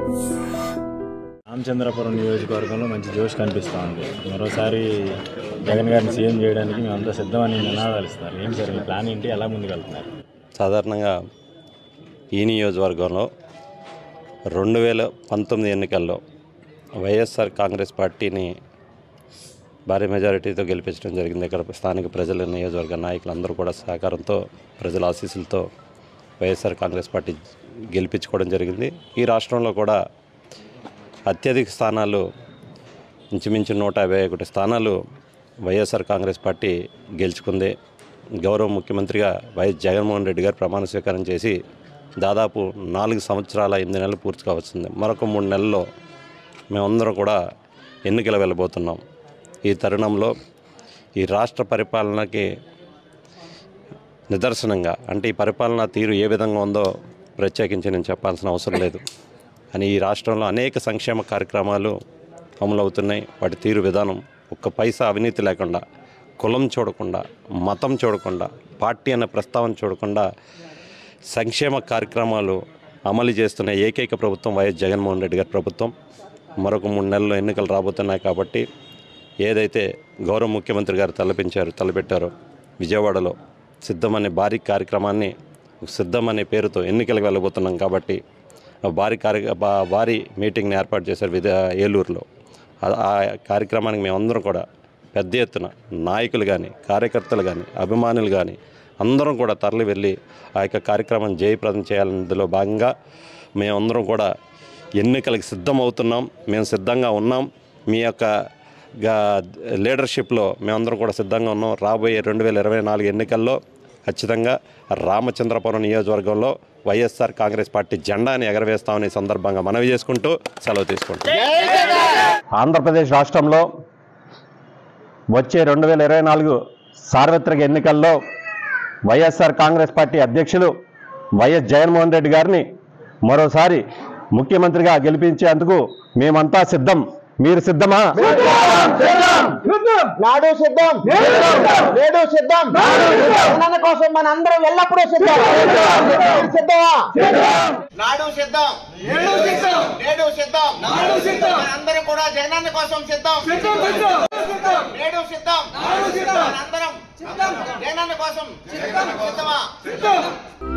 రామచంద్రపురం నియోజకవర్గంలో మంచి జోష్ కనిపిస్తూ ఉంది మరోసారి జగన్ గారిని సీఎం చేయడానికి మేమంతా సిద్ధమని నినాదాలు ఇస్తున్నారు ఏంటి సార్ మీ ప్లాన్ ఏంటి ఎలా ముందుకెళ్తున్నారు సాధారణంగా ఈ నియోజకవర్గంలో రెండు వేల పంతొమ్మిది ఎన్నికల్లో వైఎస్ఆర్ కాంగ్రెస్ పార్టీని భారీ మెజారిటీతో గెలిపించడం జరిగింది ఇక్కడ స్థానిక ప్రజల నియోజకవర్గ నాయకులందరూ కూడా సహకారంతో ప్రజల ఆశీస్సులతో వైఎస్ఆర్ కాంగ్రెస్ పార్టీ గెలిపించుకోవడం జరిగింది ఈ రాష్ట్రంలో కూడా అత్యధిక స్థానాలు ఇంచుమించు నూట యాభై ఒకటి స్థానాలు వైఎస్ఆర్ కాంగ్రెస్ పార్టీ గెలుచుకుంది గౌరవ ముఖ్యమంత్రిగా వైఎస్ జగన్మోహన్ రెడ్డి గారు ప్రమాణ స్వీకారం చేసి దాదాపు నాలుగు సంవత్సరాల ఎనిమిది నెలలు పూర్తి కావచ్చింది మరొక మూడు నెలల్లో మేమందరం కూడా ఎన్నికలు వెళ్ళబోతున్నాం ఈ తరుణంలో ఈ రాష్ట్ర పరిపాలనకి నిదర్శనంగా అంటే ఈ పరిపాలనా తీరు ఏ విధంగా ఉందో ప్రత్యేకించి నేను చెప్పాల్సిన అవసరం లేదు అని ఈ రాష్ట్రంలో అనేక సంక్షేమ కార్యక్రమాలు అమలవుతున్నాయి వాటి తీరు విధానం ఒక్క పైసా అవినీతి లేకుండా కులం చూడకుండా మతం చూడకుండా పార్టీ అనే ప్రస్తావన చూడకుండా సంక్షేమ కార్యక్రమాలు అమలు చేస్తున్న ఏకైక ప్రభుత్వం వైఎస్ జగన్మోహన్ రెడ్డి గారి ప్రభుత్వం మరొక మూడు నెలల్లో ఎన్నికలు రాబోతున్నాయి కాబట్టి ఏదైతే గౌరవ ముఖ్యమంత్రి గారు తలపించారు తలపెట్టారో విజయవాడలో సిద్ధం అనే భారీ కార్యక్రమాన్ని సిద్ధం అనే పేరుతో ఎన్నికలకు వెళ్ళబోతున్నాం కాబట్టి ఆ భారీ కార్య బా- భారీ మీటింగ్ని ఏర్పాటు చేశారు విద ఏలూరులో ఆ- ఆ కార్యక్రమానికి మేమందరం కూడా పెద్ద ఎత్తున నాయకులు కానీ కార్యకర్తలు కానీ అభిమానులు కానీ అందరం కూడా తరలి వెళ్ళి ఆ యొక్క కార్యక్రమం జయప్రదం చేయాలన్నదిలో భాగంగా మేమందరం కూడా ఎన్నికలకు సిద్ధమవుతున్నాం మేము సిద్ధంగా ఉన్నాం మీ యొక్క గా- లీడర్షిప్లో మేమందరం కూడా సిద్ధంగా ఉన్నాం రాబోయే రెండు వేల ఇరవై నాలుగు ఎన్నికల్లో ఖచ్చితంగా రామచంద్రపురం నియోజకవర్గంలో వైఎస్ఆర్ కాంగ్రెస్ పార్టీ జెండాని ఎగరవేస్తామని ఈ సందర్భంగా మనవి చేసుకుంటూ సెలవు తీసుకుంటాం ఆంధ్రప్రదేశ్ రాష్ట్రంలో వచ్చే రెండు వేల ఇరవై నాలుగు సార్వత్రిక ఎన్నికల్లో వైఎస్ఆర్ కాంగ్రెస్ పార్టీ అధ్యక్షులు వైఎస్ జగన్మోహన్ రెడ్డి గారిని మరోసారి ముఖ్యమంత్రిగా గెలిపించేందుకు మేమంతా సిద్ధం మీరు సిద్ధమా నాడు సిద్ధం నేడు సిద్ధం జగనన్న కోసం మన అందరం ఎల్లప్పుడూ సిద్ధం సిద్ధమా నాడు సిద్ధం నేడు సిద్ధం నేడు సిద్ధం నాడు సిద్ధం అందరం కూడా జగనన్న కోసం సిద్ధం నేడు సిద్ధం అందరం జగనన్న కోసం సిద్ధమా